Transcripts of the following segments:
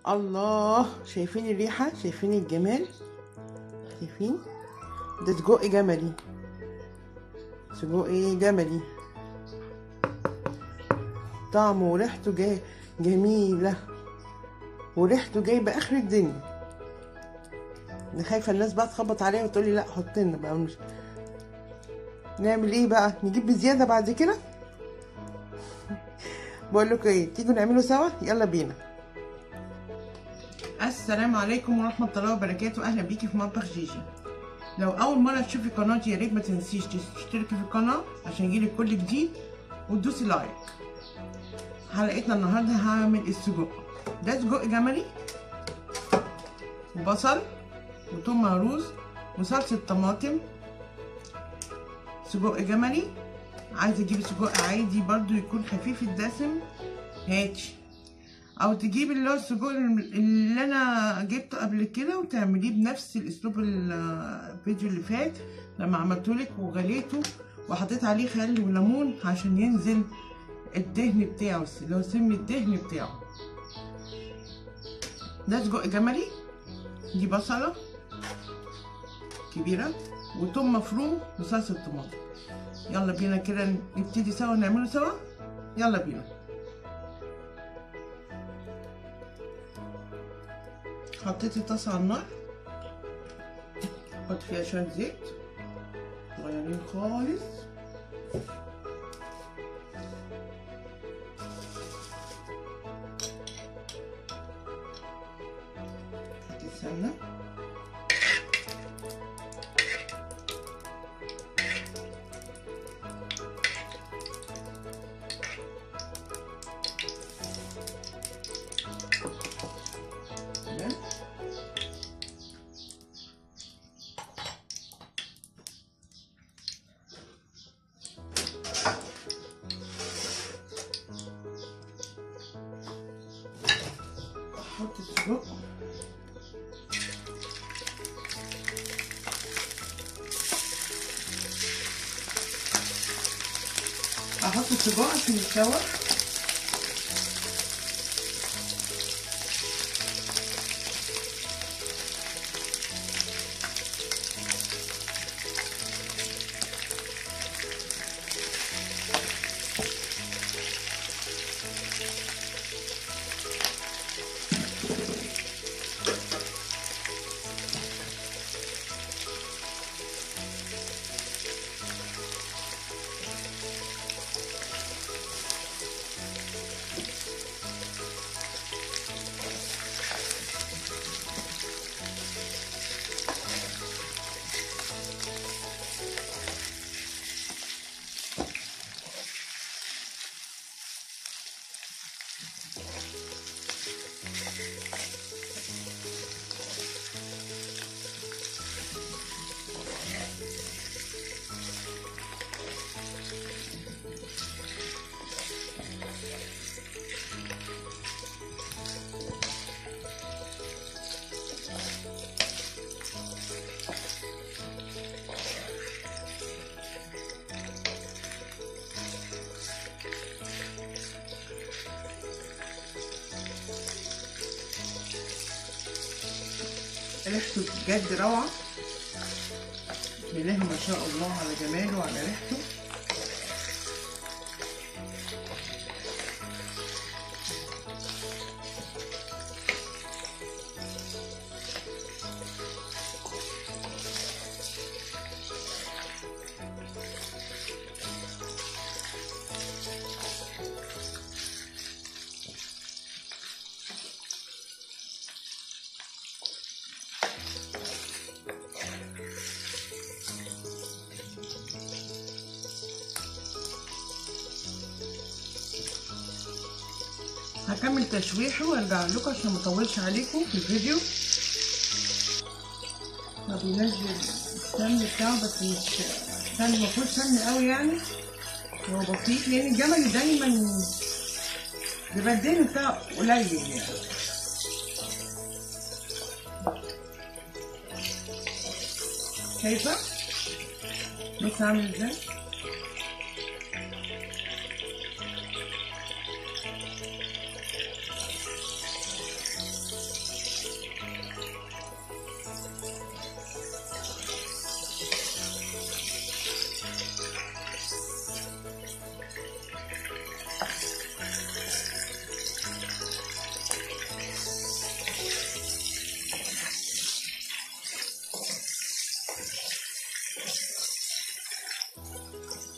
الله شايفين الريحة شايفين الجمال شايفين ده سجق جملي سجق جملي طعمه وريحته جاي جميلة وريحته جايبة آخر الدنيا أنا خايفة الناس بقى تخبط عليا وتقولي لا حط لنا بقى مش نعمل ايه بقى نجيب بزيادة بعد كده بقول لكم ايه تيجوا نعمله سوا يلا بينا السلام عليكم ورحمة الله وبركاته أهلا بيكي في مطبخ جيجي لو أول مرة تشوفي قناتي يا ريت ما تنسيش تشتركي في القناة عشان يجيلك كل جديد وتدوسي لايك حلقتنا النهاردة هعمل السجق ده سجق جملي وبصل وتوم مهروس وصلصة طماطم سجق جملي عايزة تجيبي سجق عادي برضو يكون خفيف الدسم هاتي او تجيبي اللي هو السجق اللي انا جبته قبل كده وتعمليه بنفس الاسلوب الفيديو اللي فات لما عملتهولك وغليته وحطيت عليه خل وليمون عشان ينزل الدهن بتاعه اللي هو سم الدهن بتاعه ده سجق جملي دي بصلة كبيرة وتوم مفروم وصلصة طماطم يلا بينا كده نبتدي سوا نعمله سوا يلا بينا حطيت الطاسة على النار حط فيها شوية زيت صغيرين خالص حط السمنة تمام احط السجق احط السجق عشان يتشوح ريحته بجد روعة بسم الله ما شاء الله على جماله وعلى ريحته هكمل تشويحه وارجع لكم عشان ما اطولش عليكم في الفيديو ما بينزل السمن بتاعه بس مش سمن ما فيهوش سمن قوي يعني هو بسيط لان الجمل دايما بيبقى الدهن بتاعه قليل يعني شايفه بص عامل ازاي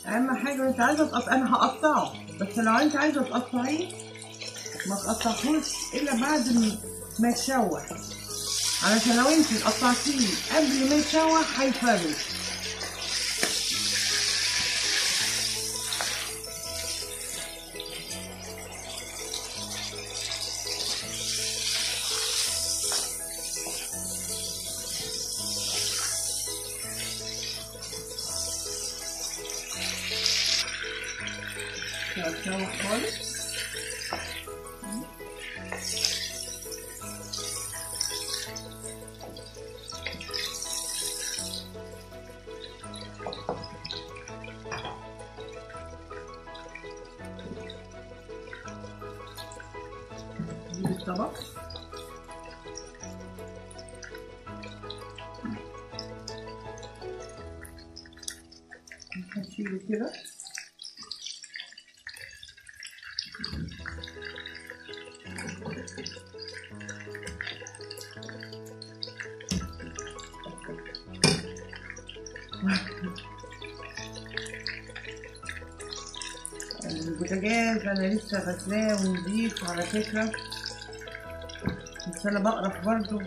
اهم حاجه انت عايزه تقطع انا هقطعه بس لو انت عايزه تقطعيه ما تقطعهوش الا بعد م- ما يتشوح علشان لو انت قطعتيه قبل ما يتشوح هيفرد هتشوح خالص نجيب الطبق هنشيله كده البوتاجاز انا لسه غسلاه ونضيف على فكره بس انا بقرف برضو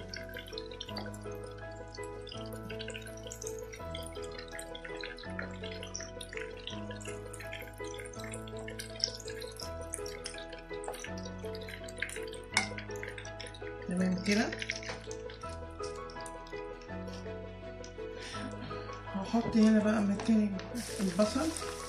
تمام كده هحط هنا بقى مكان البصل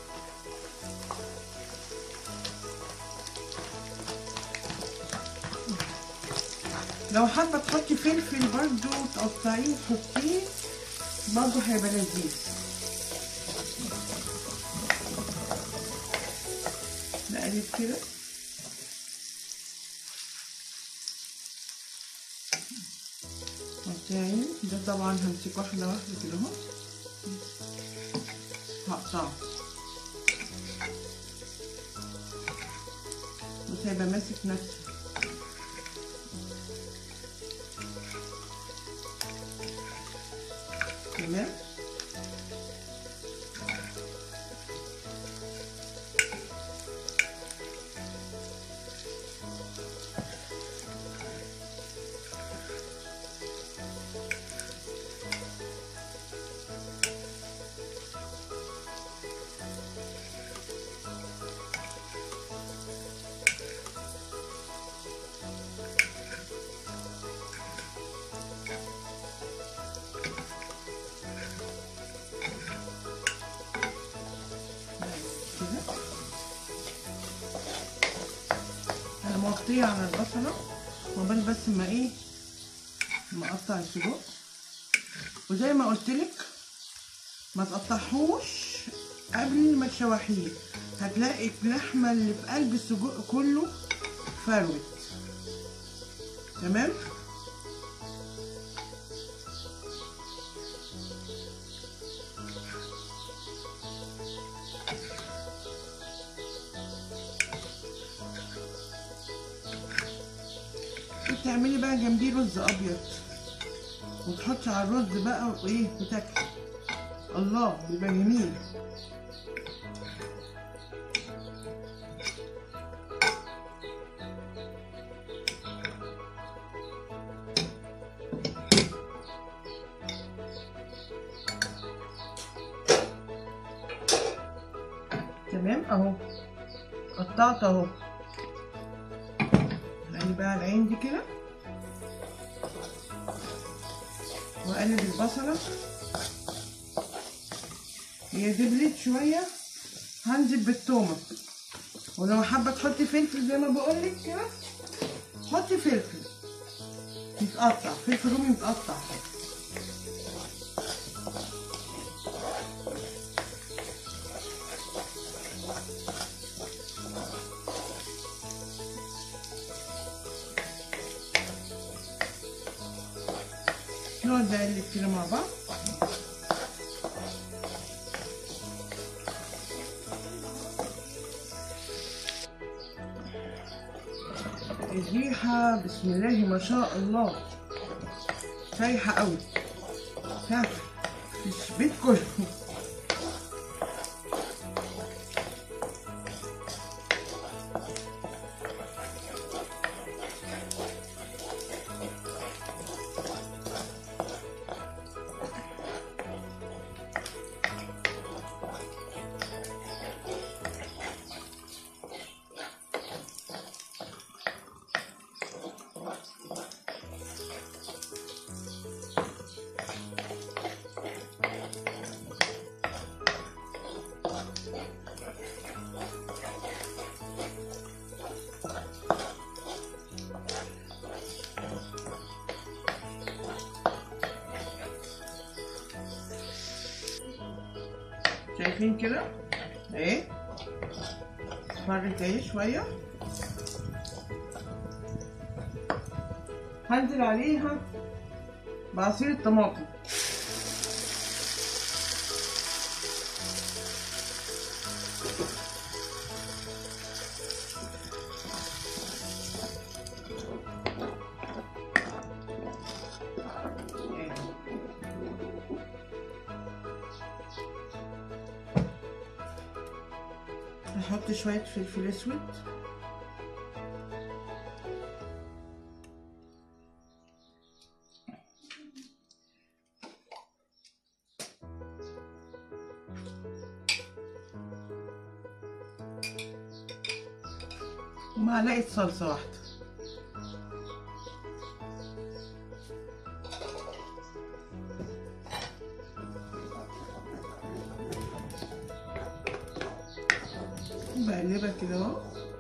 لو حابه تحطي فلفل برضو تقطعيه وتحطيه برضو هيبقى لذيذ نقلب كده قطعين ده طبعا همسك واحده واحده كده اهو هقطعه بس هيبقى ماسك نفسه تمام كده انا مغطيه على البصله وبال بس ما ايه ما اقطع السجق وزي ما قلت لك ما تقطعهوش قبل ما تشوحيه هتلاقي اللحمه اللي في قلب السجق كله فروت تمام وتعملي بقى جنبيه رز ابيض وتحطي على الرز بقى وايه وتاكلي الله بيبقى جميل تمام اهو قطعت اهو يعني بقى العين دي كده واقلب البصله هي دبلت شويه هنزل بالتومه ولو حابه تحطي فلفل زي ما بقولك كده حطي فلفل يتقطع فلفل رومي متقطع نقعد نقلب كده مع بعض الريحة بسم الله ما شاء الله سايحة قوي سايحة مش بيت كله شايفين كده اهي فرت اهي شويه هنزل عليها بعصير الطماطم هحط شوية فلفل اسود ومعلقة صلصة واحدة بقلبها كده اهو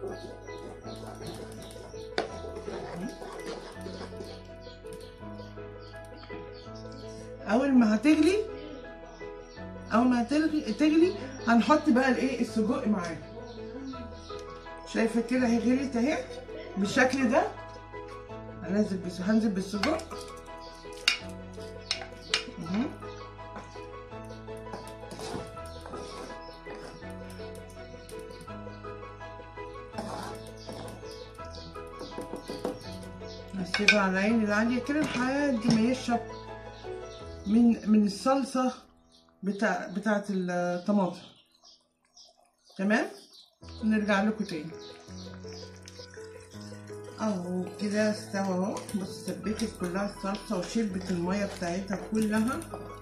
اول ما هتغلي اول ما هتغلي تغلي هنحط بقى الايه السجق معاها شايفه كده هي غليت اهي بالشكل ده هنزل بس هنزل بالسجق مهم. هسيبها على عين العالية كده لحد ما يشرب من من الصلصة بتاع بتاعة الطماطم تمام نرجع لكم تاني اهو كده استوى اهو بص سبكت كلها الصلصة وشربت المية بتاعتها كلها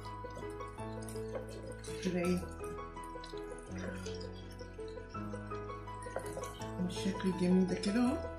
كده ايه بالشكل الجميل ده كده اهو